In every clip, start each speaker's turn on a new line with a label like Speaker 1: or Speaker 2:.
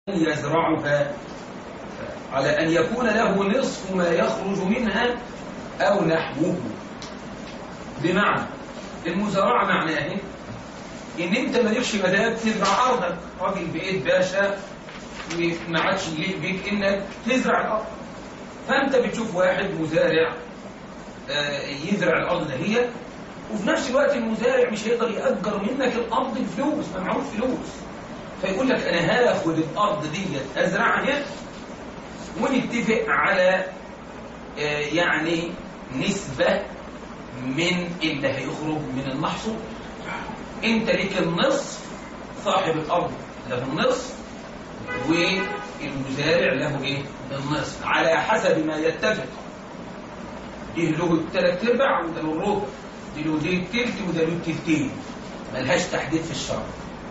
Speaker 1: يزرعها على أن يكون له نصف ما يخرج منها أو نحوه بمعنى المزارعة معناه إيه؟ إن أنت مالكش مزاج تزرع أرضك راجل بقيت باشا وما عادش يليق بيك إنك تزرع الأرض فأنت بتشوف واحد مزارع آه، يزرع الأرض ده هي وفي نفس الوقت المزارع مش هيقدر يأجر منك الأرض بفلوس ما معهوش فلوس فيقول لك أنا هاخد الأرض ديت أزرعها ونتفق على آه، يعني نسبة من اللي هيخرج من المحصول انت ليك النصف صاحب الارض له النصف والمزارع له ايه النصف على حسب ما يتفق دي له الثلاث ارباع وده له الربع دي له دي التلت وده له التلتين ملهاش تحديد في الشرع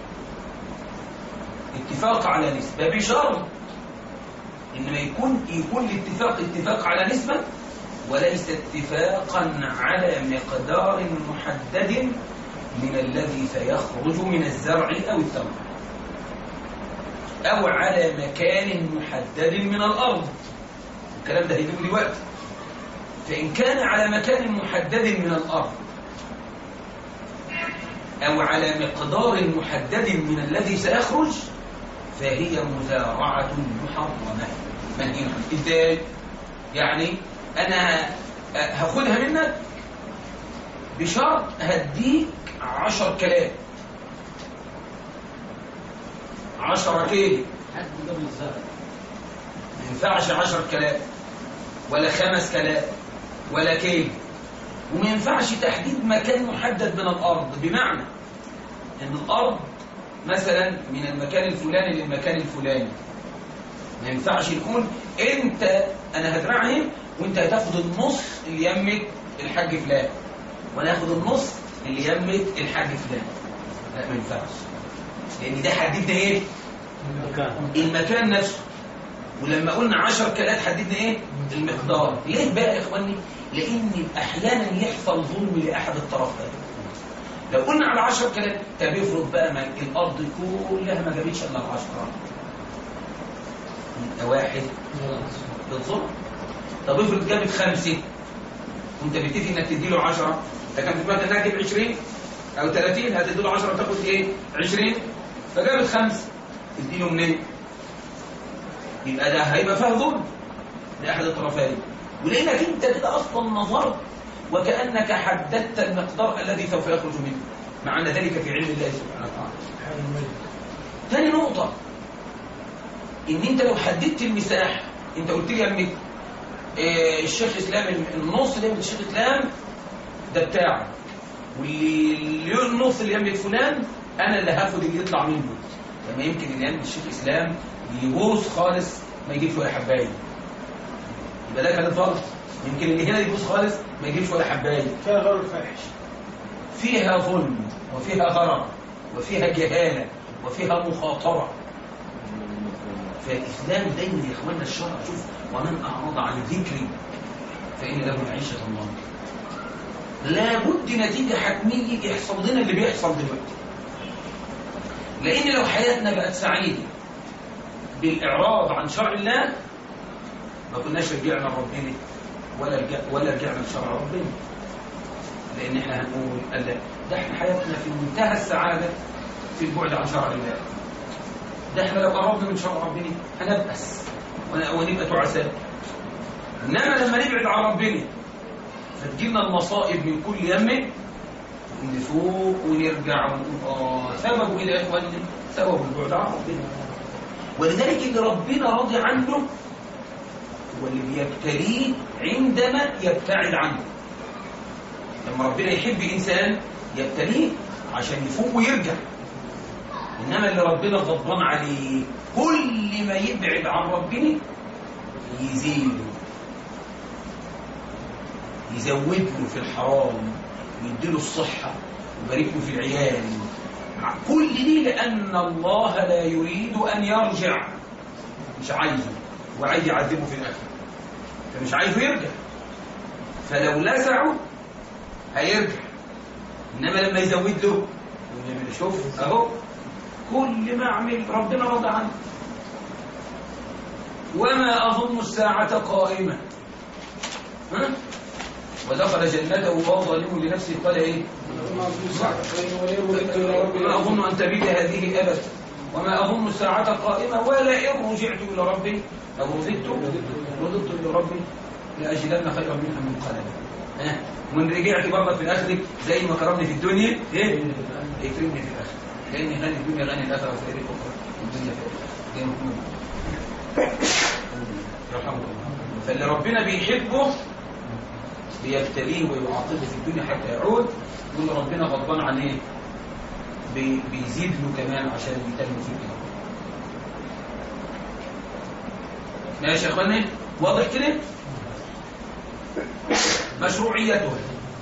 Speaker 1: اتفاق على نسبة بشرط انما يكون يكون الاتفاق اتفاق على نسبة وليس اتفاقا على مقدار محدد من الذي سيخرج من الزرع أو التمر أو على مكان محدد من الأرض الكلام ده هيجيب دلوقتي فإن كان على مكان محدد من الأرض أو على مقدار محدد من الذي سيخرج فهي مزارعة محرمة منهي عنها إزاي؟ يعني أنا هاخدها منك بشرط هديك عشر كلام عشرة كيلو
Speaker 2: حد قبل الزرع
Speaker 1: ما ينفعش عشر كلام ولا خمس كلام ولا كيلو وما ينفعش تحديد مكان محدد من الأرض بمعنى أن الأرض مثلا من المكان الفلاني للمكان الفلاني ما ينفعش نقول انت انا هزرعها وانت هتاخد النص اللي يمت الحاج فلان وانا هاخد النص اللي يمت الحاج فلان لا ما ينفعش لان ده حددنا ايه
Speaker 2: المكان
Speaker 1: المكان نفسه ولما قلنا 10 كلات حددنا ايه المقدار ليه بقى يا اخواني لان احيانا يحصل ظلم لاحد الطرفين لو قلنا على 10 كلات طب افرض بقى ما الارض كلها ما جابتش الا 10 يبقى واحد بالظلم طب افرض جابت خمسة وانت بتتفق انك تدي له 10 انت كان في دماغك انك تجيب 20 او 30 هتدي له 10 وتاخد ايه 20 فجابت خمسة تدي له منين يبقى ده هيبقى فيها ظلم لاحد الطرفين ولانك انت كده اصلا نظرت وكانك حددت المقدار الذي سوف يخرج منه مع ان ذلك في علم الله سبحانه وتعالى ثاني نقطة ان انت لو حددت المساحة انت قلت لي يا ابني إيه الشيخ اسلام النص اللي يملك الشيخ اسلام ده بتاعه واللي اللي النص اللي يملك فلان انا اللي هاخد اللي يطلع منه لما يمكن اللي يملك الشيخ اسلام يبوظ خالص ما يجيبش ولا حبايه يبقى ده كلام فرض يمكن اللي هنا يبوظ خالص ما يجيبش ولا حبايه
Speaker 2: فيها غير الفاحش
Speaker 1: فيها ظلم وفيها غرر وفيها جهالة وفيها مخاطرة فالإسلام دايما يا إخواننا الشرع شوف ومن أعرض عن ذكري فإن له معيشة ضنكا لابد نتيجة حتمية يحصل لنا اللي بيحصل دلوقتي لأن لو حياتنا بقت سعيدة بالإعراض عن شرع الله ما كناش رجعنا لربنا ولا رجع ولا رجعنا لشرع ربنا لان احنا هنقول قال لا ده احنا حياتنا في منتهى السعاده في البعد عن شرع الله ده احنا لو قربنا من شرع ربنا هنبأس ون- ونبقى تعساء انما لما نبعد عن ربنا فتجيلنا المصائب من كل يمه نفوق ونرجع ونقول اه سببه ايه يا اخواني سببه البعد عن ربنا ولذلك اللي ربنا راضي عنه هو اللي بيبتليه عندما يبتعد عنه لما ربنا يحب إنسان يبتليه عشان يفوق ويرجع إنما اللي ربنا غضبان عليه كل ما يبعد عن ربنا يزيده يزود له في الحرام ويديله الصحة ويبارك له في العيال كل دي لأن الله لا يريد أن يرجع مش عايزه وعايز يعذبه في الآخر فمش عايزه يرجع فلو لسعه هيرجع انما لما يزود له يقول شوف اهو كل ما اعمل ربنا راضي عنه وما أظن الساعة قائمة ها؟ ودخل جنته وهو ظالم لنفسه قال إيه وما أظن أن تبيد هذه أبدا وما أظن الساعة قائمة ولئن رجعت إلى ربي أو رددت رددت إلى ربي لأجدن خيرا منها منقلبا ها؟ وإن رجعت برضه في الآخر زي ما كرمني في الدنيا إيه؟ يكرمني في الآخر لأن غني الدنيا غني الآخرة وخير الأخرى والدنيا في الآخرة زي ما كنا يرحمك الله فاللي ربنا بيحبه بيبتليه ويعاقبه في الدنيا حتى يعود يقول ربنا غضبان عن ايه بي- بيزيد له كمان عشان يتم في الدنيا ماشي يا اخواني واضح كده مشروعيتها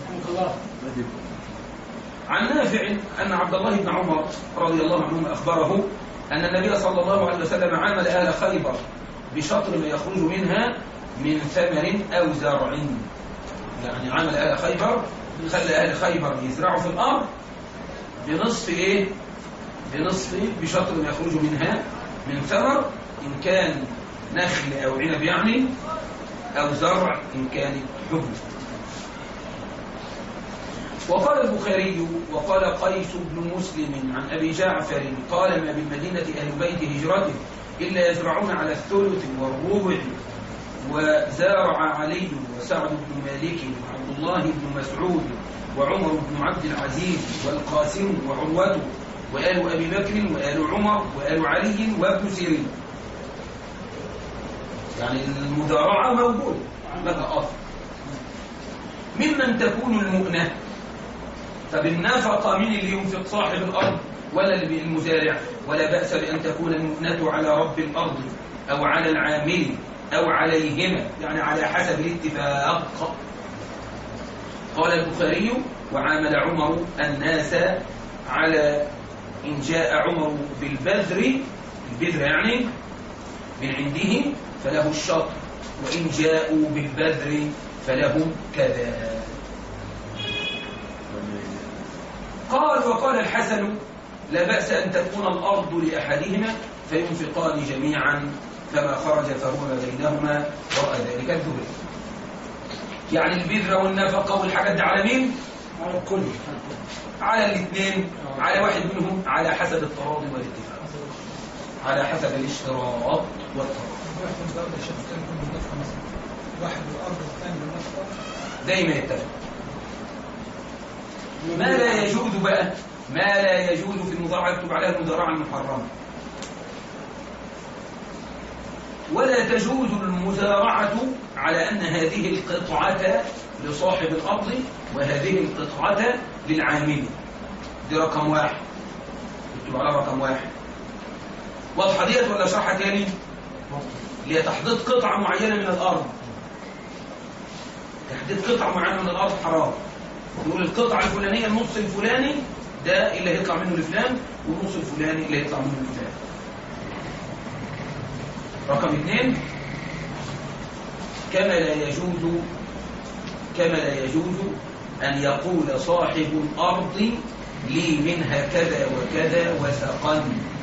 Speaker 1: عن نافع أن عبد الله بن عمر رضي الله عنهما أخبره أن النبي صلى الله عليه وسلم عامل أهل خيبر بشطر ما يخرج منها من ثمر أو زرع يعني عامل أهل خيبر خلى أهل خيبر يزرعوا في الأرض بنصف إيه؟ بنصف بشطر ما يخرج منها من ثمر إن كان نخل أو عنب يعني أو زرع إن كان حبوب وقال البخاري وقال قيس بن مسلم عن أبي جعفر قال ما بالمدينة أهل بيت هجرته إلا يزرعون على الثلث والربع وزارع علي وسعد بن مالك وعبد الله بن مسعود وعمر بن عبد العزيز والقاسم وعروة وآل أبي بكر وآل عمر وآل علي وابن سيرين يعني المدارعة موجودة لها أصل ممن تكون المؤنة فبالنفقة من اللي ينفق صاحب الأرض ولا المزارع ولا بأس بأن تكون المؤنة على رب الأرض أو على العامل أو عليهما يعني على حسب الاتفاق قال البخاري وعامل عمر الناس على إن جاء عمر بالبذر البذر يعني من عنده فله الشطر وإن جاءوا بالبذر فلهم كذا قال وقال الحسن لا بأس أن تكون الأرض لأحدهما فينفقان جميعا فما خرج فهو ما بينهما وراء ذلك الذهب يعني البذرة والنفقة والحاجات دي على مين؟
Speaker 2: على الكل
Speaker 1: على الاثنين على واحد منهم على حسب التراضي والاتفاق على حسب الاشتراط والتراضي
Speaker 2: واحد من الأرض شفتين كل بالنفقة مثلا واحد من الأرض والثاني بالنفقة
Speaker 1: دايما يتفق ما لا يجوز بقى ما لا يجوز في المضارعة يكتب عليها المضارعة المحرمة ولا تجوز المزارعة على أن هذه القطعة لصاحب الأرض وهذه القطعة للعامل دي رقم واحد اكتب على رقم واحد واضحة ديت ولا شرحة تاني؟ اللي هي تحديد قطعة معينة من الأرض تحديد قطعة معينة من الأرض حرام نقول القطعة الفلانية النص الفلاني ده اللي هيطلع منه لفلان والنص الفلاني اللي هيطلع منه لفلان رقم اثنين كما لا يجوز كما لا يجوز أن يقول صاحب الأرض لي منها كذا وكذا وسقا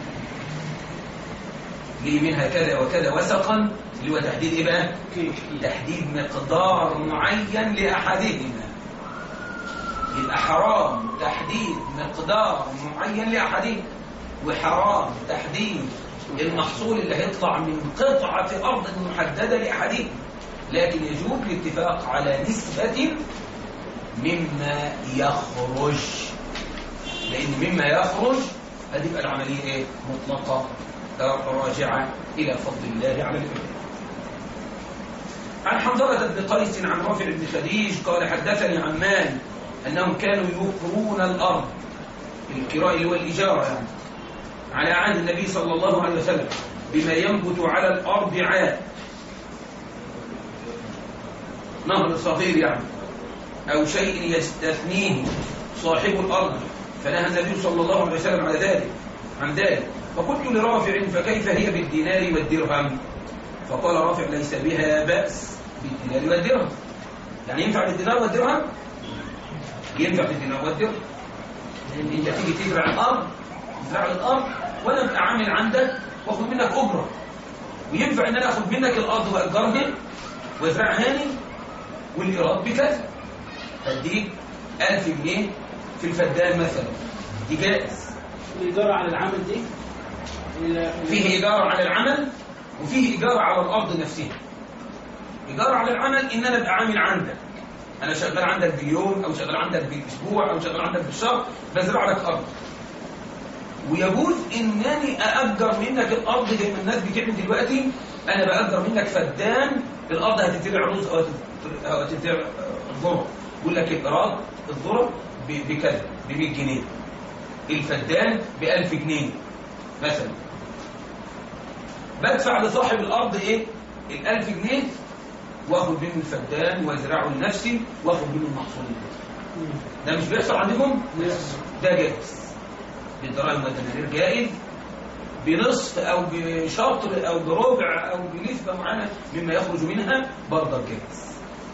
Speaker 1: لي منها كذا وكذا وسقا اللي هو تحديد ايه بقى؟ تحديد مقدار معين لأحدهما يبقى حرام تحديد مقدار معين لأحدهما وحرام تحديد المحصول اللي هيطلع من قطعة أرض محددة لأحدهما لكن يجوز الاتفاق على نسبة مما يخرج لأن مما يخرج هتبقى العملية إيه؟ مطلقة راجعة إلى فضل الله على العباد عن حنظلة بن قيس عن رافع بن خديج قال حدثني عمان أنهم كانوا يكرون الأرض الكراء اللي هو الإجارة يعني على عهد النبي صلى الله عليه وسلم بما ينبت على الأرض عاد نهر صغير يعني أو شيء يستثنيه صاحب الأرض فنهى النبي صلى الله عليه وسلم على ذلك عن ذلك فقلت لرافع فكيف هي بالدينار والدرهم فقال رافع ليس بها بأس بالدينار والدرهم يعني ينفع بالدينار والدرهم ينفع بالدينار والدرهم لأن انت تيجي تزرع الأرض تزرع الأرض وأنا أبقى عامل عندك واخد منك أجرة وينفع ان انا اخد منك الارض واجرها وازرعها لي والايراد بكذا اديك 1000 جنيه في الفدان مثلا دي جائز
Speaker 3: الإدارة على العمل دي ال-
Speaker 1: فيه إيجار على العمل وفيه إيجار على الأرض نفسها إيجار على العمل إن أنا أبقى عامل عندك أنا شغال عندك باليوم أو شغال عندك بالأسبوع أو شغال عندك بالشهر بزرع لك أرض ويجوز إنني أأجر منك الأرض زي ما الناس بتعمل دلوقتي أنا بأجر منك فدان الأرض هتتزرع رز أو هتت- أو هتتزرع ذرة يقول لك الإيراد الذرة ب- بكذا ب 100 جنيه الفدان ب 1000 جنيه مثلا بدفع لصاحب الارض ايه ال1000 جنيه واخد منه الفدان وازرعه لنفسي واخد منه المحصول بتاعي.
Speaker 3: مم.
Speaker 1: ده مش بيحصل عندكم
Speaker 3: يس.
Speaker 1: ده جائز بالدراهم والدنانير جائز بنصف او بشطر او بربع او بنسبه معينه مما يخرج منها برضه جائز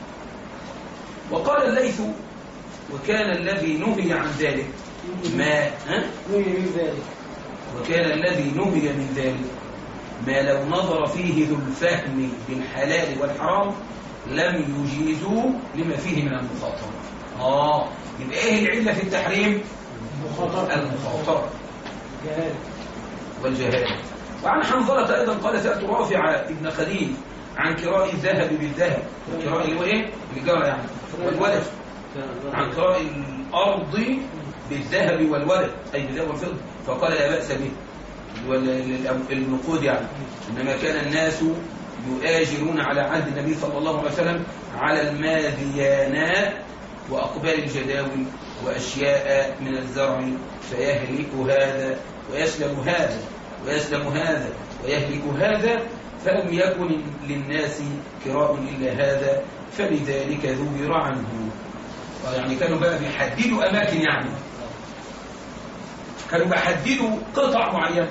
Speaker 1: وقال الليث وكان الذي نهي عن ذلك ما ها
Speaker 3: نهي من ذلك
Speaker 1: وكان الذي نهي من ذلك ما لو نظر فيه ذو الفهم بالحلال والحرام لم يجيزوا لما فيه من المخاطرة آه يبقى إيه العلة في التحريم؟
Speaker 3: مخاطرة
Speaker 1: المخاطرة
Speaker 3: جهال
Speaker 1: والجهالة وعن حنظلة أيضا قال سألت رافع ابن خليل عن كراء الذهب بالذهب الكراء اللي هو إيه؟ الجارة يعني والولد عن كراء الأرض بالذهب والولد أي بالذهب والفضة فقال لا بأس به وال- النقود يعني إنما كان الناس يؤاجرون على عهد النبي صلى الله عليه وسلم على الماذيانات وأقبال الجداول وأشياء من الزرع فيهلك هذا ويسلم هذا ويسلم هذا ويهلك هذا فلم يكن للناس كراء إلا هذا فلذلك ذبر عنه يعني كانوا بقى بيحددوا أماكن يعني كانوا بيحددوا قطع معينة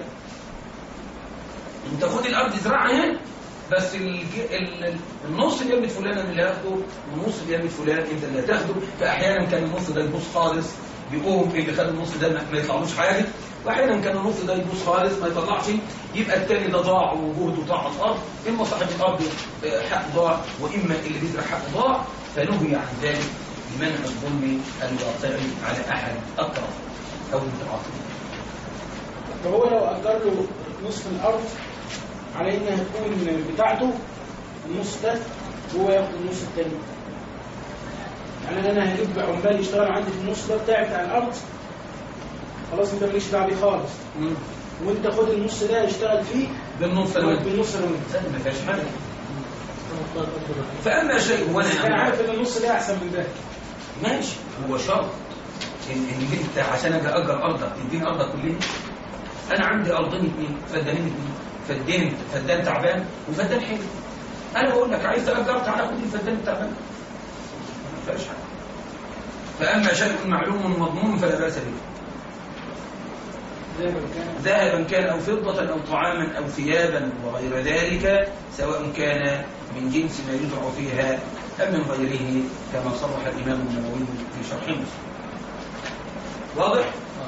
Speaker 1: انت خد الأرض ازرعها بس الج... ال... النص اللي يمت فلان أنا اللي هاخده والنص اللي يمت فلان انت اللي هتاخده فأحيانا كان النص ده يبوظ خالص بيقوم اللي خد النص ده ما- ما يطلعلوش حاجة واحيانا كان النص ده يبوظ خالص ما يطلعش يبقى التاني ده ضاع وجهده ضاع على الارض اما صاحب الارض آه، حق ضاع واما اللي بيزرع حق ضاع فنهي عن ذلك لمنع الظلم الواقع على احد الاطراف او المتعاطفين
Speaker 3: طب هو لو أجر له نصف الأرض على إنها تكون بتاعته النص ده وهو ياخد النص التاني يعني أنا هجيب عمال يشتغل عندي في النص ده بتاعي بتاع الأرض خلاص أنت ماليش دعوة بيه خالص وأنت خد النص ده اشتغل فيه
Speaker 1: بالنص الوجه
Speaker 3: بالنص اللي وانت
Speaker 1: ما فيهاش حاجه فاما شيء وانا
Speaker 3: أنا عارف إن النص ده أحسن من ده
Speaker 1: ماشي هو شرط ان ان انت عشان اجي اجر ارضك تديني ارضك كلها انا عندي ارضين اثنين فدانين اثنين فدان فدان تعبان وفدان حلو انا بقول لك عايز تاجر تعالى خد الفدان التعبان ما فيهاش حاجه فاما شيء معلوم مضمون فلا باس به
Speaker 3: زي ما كان
Speaker 1: ذهبا كان أو فضة أو طعاما أو ثيابا وغير ذلك سواء كان من جنس ما يزرع فيها أم من غيره كما صرح الإمام النووي في شرح مسلم واضح؟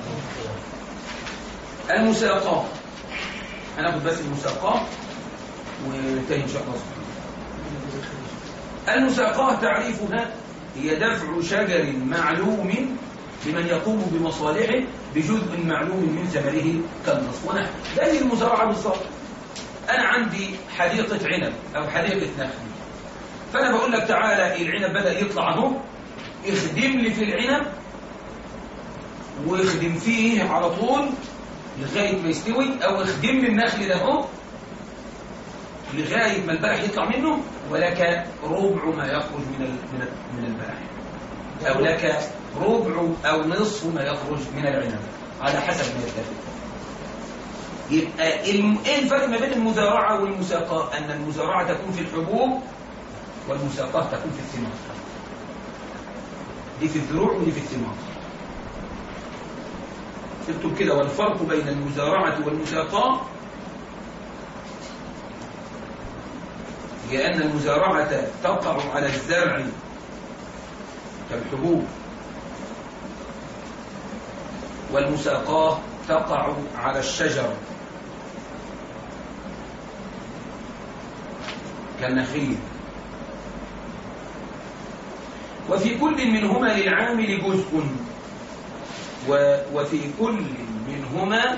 Speaker 1: المساقات هناخد بس المساقات وننتهي إن شاء الله سبحانه المساقات تعريفها هي دفع شجر معلوم لمن يقوم بمصالحه بجزء معلوم من ثمره كالنصف ونحو زي المزارعة بالظبط أنا عندي حديقة عنب أو حديقة نخل فأنا بقول لك تعالى العنب بدأ يطلع اهو اخدم لي في العنب واخدم فيه على طول لغاية ما يستوي أو اخدم لي النخل ده اهو لغاية ما البلح يطلع منه ولك ربع ما يخرج من ال- من ال- من البلح أو لك ربع أو نصف ما يخرج من العنب على حسب ما يتفق يبقى الم- ايه الفرق ما بين المزارعة والمساقاة أن المزارعة تكون في الحبوب والمساقاة تكون في الثمار دي في الزروع ودي في الثمار اكتب كده والفرق بين المزارعة والمساقاة هي أن المزارعة تقع على الزرع كالحبوب والمساقاة تقع على الشجر كالنخيل وفي كل منهما للعامل جزء و- وفي كل منهما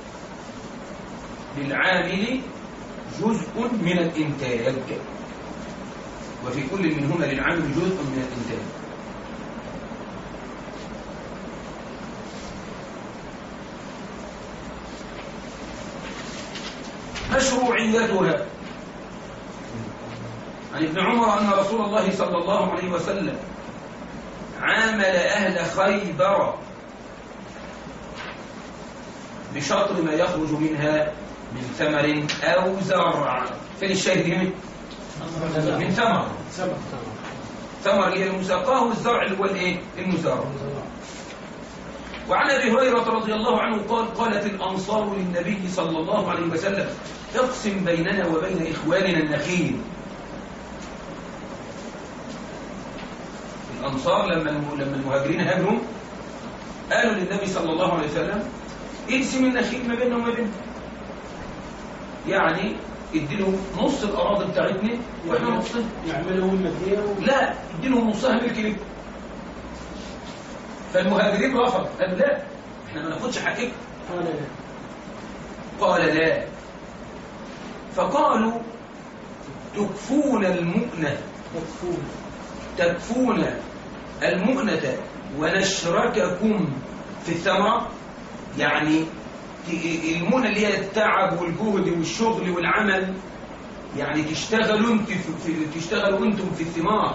Speaker 1: للعامل جزء من الإنتاج وفي كل منهما للعامل جزء من الإنتاج مشروعيتها عن ابن عمر أن رسول الله صلى الله عليه وسلم عامل أهل خيبر بشطر ما يخرج منها من ثمر أو زرع فين الشاهد هنا؟ من ثمر
Speaker 3: سبع
Speaker 1: ثمر اللي هي المساقاه والزرع اللي هو الايه؟ المزارع وعن ابي هريره رضي الله عنه قال قالت الانصار للنبي صلى الله عليه وسلم اقسم بيننا وبين اخواننا النخيل الانصار لما الم- لما المهاجرين هاجروا قالوا للنبي صلى الله عليه وسلم اقسم النخيل ما بيننا وما بينهم يعني اديلهم نص الاراضي بتاعتنا واحنا نصها
Speaker 3: يعملوا المدينة و...
Speaker 1: لا اديلهم نصها ملك ليه فالمهاجرين رفض قال لا احنا ما ناخدش حقك
Speaker 3: قال لا
Speaker 1: قال لا فقالوا تكفون المؤنة
Speaker 3: مدفون
Speaker 1: تكفون المؤنة ونشرككم في الثمرة يعني ت- المؤنة اللي هي التعب والجهد والشغل والعمل يعني تشتغلوا انت في في- تشتغلوا انتم في الثمار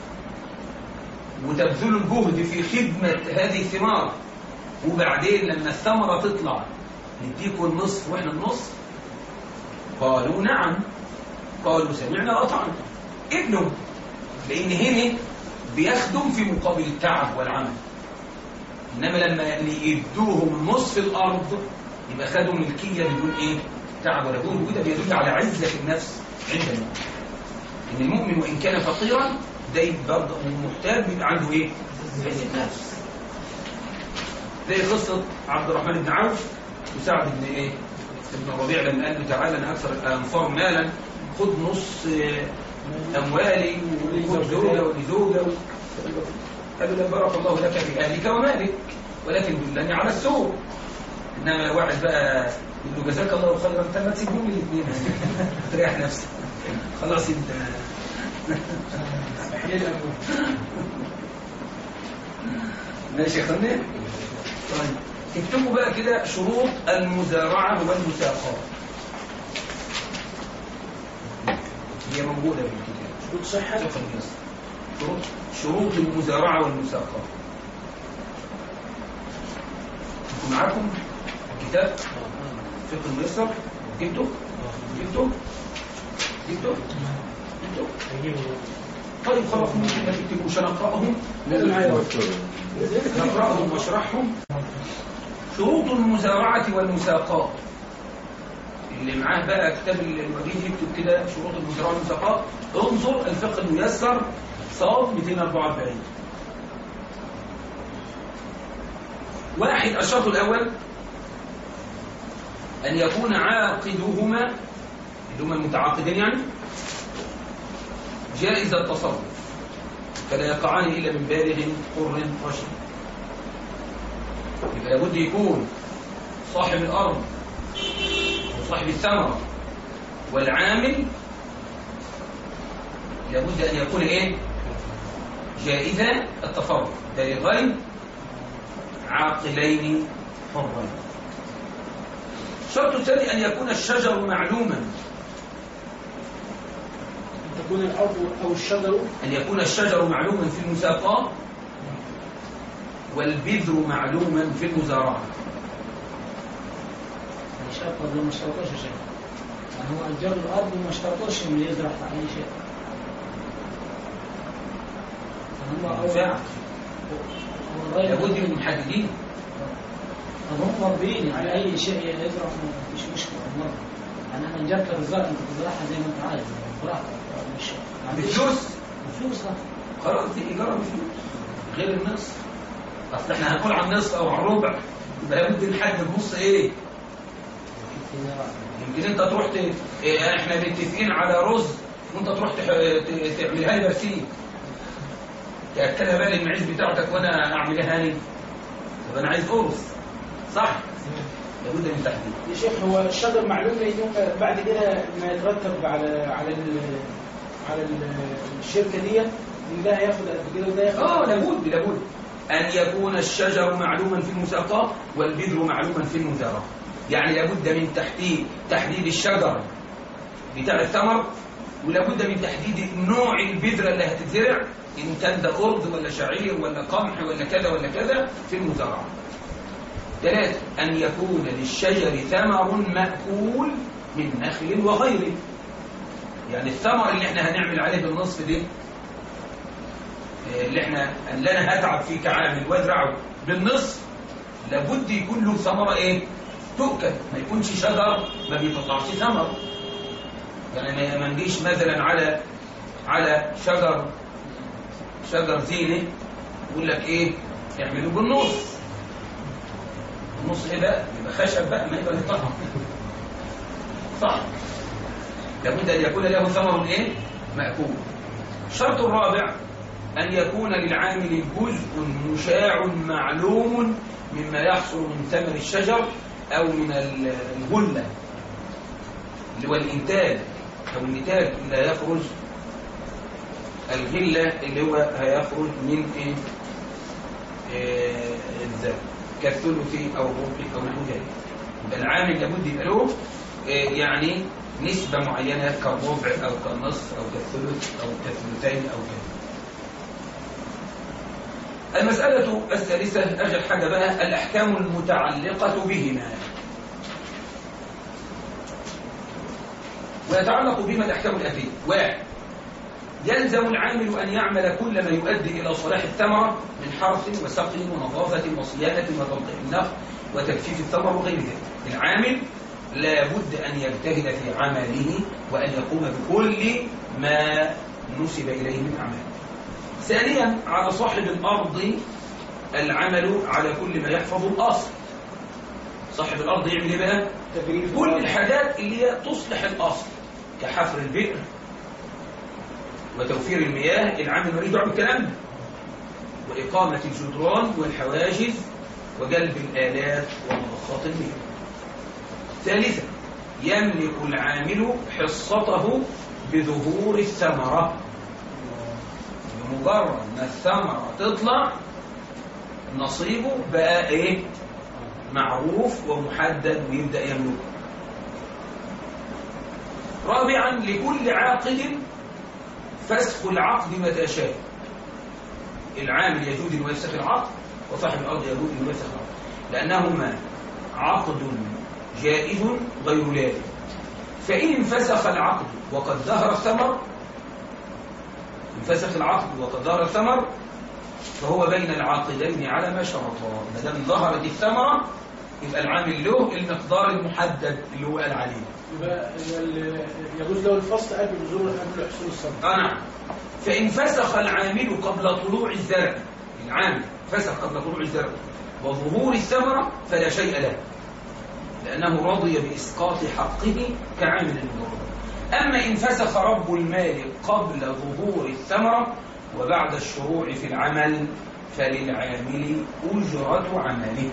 Speaker 1: وتبذلوا الجهد في خدمة هذه الثمار وبعدين لما الثمرة تطلع نديكم النصف واحنا النصف قالوا نعم قالوا سمعنا وأطعنا ابنهم لأن هنا بيخدم في مقابل التعب والعمل إنما لما يدوهم نصف الأرض يبقى خدوا ملكية بدون إيه؟ تعب ولا جهد وده بيدل على عزة النفس عند المؤمن إن المؤمن وإن كان فقيرا ده يبقى برضه محتاج بيبقى عنده إيه؟ عزة نفس زي قصة عبد الرحمن بن عوف وسعد بن إيه؟ ابن الربيع لما قال له تعالى أنا أكثر الأنفار مالا خد نص آه، أموالي وخد زوجة ولزوجة قال له لا بارك الله لك في أهلك ومالك ولكن دلني على السوق إنما واحد بقى يقول له جزاك الله خيرا أنت ما تسيبهم الاثنين تريح نفسك خلاص أنت
Speaker 3: حلال أبوه
Speaker 1: ماشي يا خلني طيب اكتبوا بقى كده شروط المزارعة والمساقات هي موجودة في الكتاب
Speaker 3: شروط صحة
Speaker 1: فقه النصر شروط شروط المزارعة والمساقات انتوا معاكم كتاب فقه اليسر جبته جبته جبته جبته طيب خلاص ممكن ما تكتبوش انا اقراهم نقراهم واشرحهم شروط المزارعة والمساقات اللي معاه بقى كتاب الوجيه يكتب كده شروط المزارعة والمساقات انظر الفقه الميسر صاد 244 واحد الشرط الأول أن يكون عاقدهما اللي هما المتعاقدين يعني جائز التصرف فلا يقعان إلا من بالغ حر رشيد يبقى لابد يكون صاحب الأرض وصاحب الثمرة والعامل لابد أن يكون إيه جائزا التصرف بالغين عاقلين حرين الشرط الثاني أن يكون الشجر معلوما
Speaker 3: أن تكون الأرض أو الشجر
Speaker 1: أن يكون الشجر معلوما في المساقات والبذر معلوما في المزارعة
Speaker 4: الشرط ده ما اشترطوش شيء يعني هو الجر الارض ما اشترطوش انه يزرع في اي شيء هم أول-
Speaker 1: فعلا
Speaker 4: هو الري-
Speaker 1: لابد من محددين
Speaker 4: طب هم مربيين على اي شيء يزرع مش مشكله والله يعني انا جات لك الزرع انت تزرعها زي ما انت عايز براحتك مش ما عنديش-
Speaker 1: بفلوس
Speaker 4: بفلوس ها.
Speaker 1: خلاص دي إيجار بفلوس غير النصف أصل إحنا هنقول عن النصف أو عن الربع يبقى لابد نحدد نص إيه يمكن أنت تروح ت... إيه إحنا متفقين على رز وانت تروح تح... ت- تعملها لي برسيم تاكلها بقى للمعيز بتاعتك وانا اعملها لي طب انا عايز قرص صح لابد من تحديد
Speaker 3: يا شيخ هو الشجر معلوم لانه بعد كده ما يترتب على على ال على ال الشركه دي ان ده هياخد قد كده وده ياخد
Speaker 1: اه لابد لابد أن يكون الشجر معلوما في المساقات والبذر معلوما في المزارعة يعني لابد من تحديد تحديد الشجر بتاع الثمر ولابد من تحديد نوع البذرة اللي هتتزرع إن كان ده أرض ولا شعير ولا قمح ولا كذا ولا كذا في المزارعة ثلاثة أن يكون للشجر ثمر مأكول من نخل وغيره يعني الثمر اللي احنا هنعمل عليه بالنصف دي اللي احنا اللي انا هتعب فيه كعامل وازرعه بالنصف لابد يكون له ثمره ايه تؤكل ما يكونش شجر ما بيطلعش ثمر يعني ما- ما نجيش مثلا على على شجر شجر زينه يقول لك ايه اعملوه بالنص النص ايه بقى يبقى خشب بقى ما يبقى يطلع صح لابد ان يكون له ثمر ايه ماكول الشرط الرابع أن يكون للعامل جزء مشاع معلوم مما يحصل من ثمر الشجر أو من ال- الغلة اللي هو الإنتاج أو النتاج اللي هيخرج الغلة اللي هو هيخرج من إيه؟ آه، الزرع كالثلث أو الربع أو نحو ذلك يبقى العامل لابد يبقى له آه، يعني نسبة معينة كالربع أو كالنصف أو كالثلث أو كالثلثين أو كذا المسألة الثالثة أجل حاجة بقى الأحكام المتعلقة بهما ويتعلق بهما الأحكام الآتية واحد يلزم العامل أن يعمل كل ما يؤدي إلى صلاح الثمرة من حرث وسقي ونظافة وصيانة وتنقيح النخل وتجفيف الثمر وغير ذلك العامل لا بد أن يجتهد في عمله وأن يقوم بكل ما نسب إليه من أعماله ثانيا على صاحب الأرض العمل على كل ما يحفظ الأصل صاحب الأرض يعمل ايه بقى؟
Speaker 3: تبريد
Speaker 1: كل الحاجات اللي هي تصلح الأصل كحفر البئر وتوفير المياه العامل ماليش دعوه بالكلام ده وإقامة الجدران والحواجز وجلب الآلات ومضخات المياه ثالثا يملك العامل حصته بظهور الثمرة بمجرد ما الثمرة تطلع نصيبه بقى ايه معروف ومحدد ويبدأ يملكه رابعا لكل عاقد فسخ العقد متى شاء العامل يجوز انه يفسخ العقد وصاحب الارض يجوز انه يفسخ العقد لانهما عقد جائز غير لازم فان انفسخ العقد وقد ظهر الثمر انفسخ العقد وقد ظهر الثمر فهو بين العاقدين على ما شرطا ما دام ظهرت الثمره يبقى العامل له المقدار المحدد اللي هو قال عليه
Speaker 3: يبقى ال- يجوز له الفصل قبل نزول قبل حصول الصبر
Speaker 1: آه نعم فإن فسخ العامل قبل طلوع الزرع العامل فسخ قبل طلوع الزرع وظهور الثمرة فلا شيء له لأنه رضي بإسقاط حقه كعامل المضاربة أما إن فسخ رب المال قبل ظهور الثمرة وبعد الشروع في العمل فللعامل أجرة عمله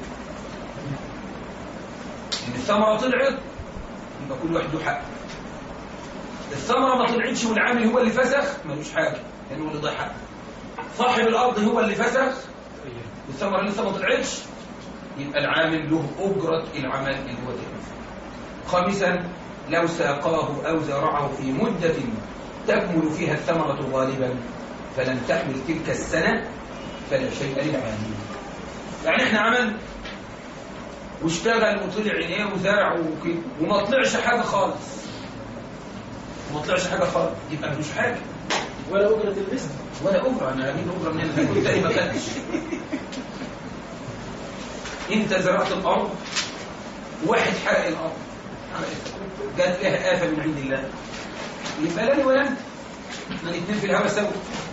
Speaker 1: إن الثمرة طلعت يبقى كل واحد له حق الثمرة ما طلعتش والعامل هو اللي فسخ ملوش حاجة لأنه هو اللي ضيع حقه صاحب الأرض هو اللي فسخ والثمرة لسه ما طلعتش يبقى العامل له أجرة العمل اللي هو تعمل خامسا لو ساقاه أو زرعه في مدة تكمل فيها الثمرة غالبا فلم تحمل تلك السنة فلا شيء للعامل يعني احنا عمل واشتغل وطلع عينيه وزرع وكده وما طلعش حاجة خالص وما طلعش حاجة خالص يبقى ملوش حاجة
Speaker 3: ولا أجرة البسط
Speaker 1: ولا أجرة أنا هجيب أجرة من هنا كنت تاني ما كانش أنت زرعت الأرض واحد حرق الأرض جات لها آفة من عند الله يبقى لا لي ولا أنت احنا الاثنين في الهوا سوا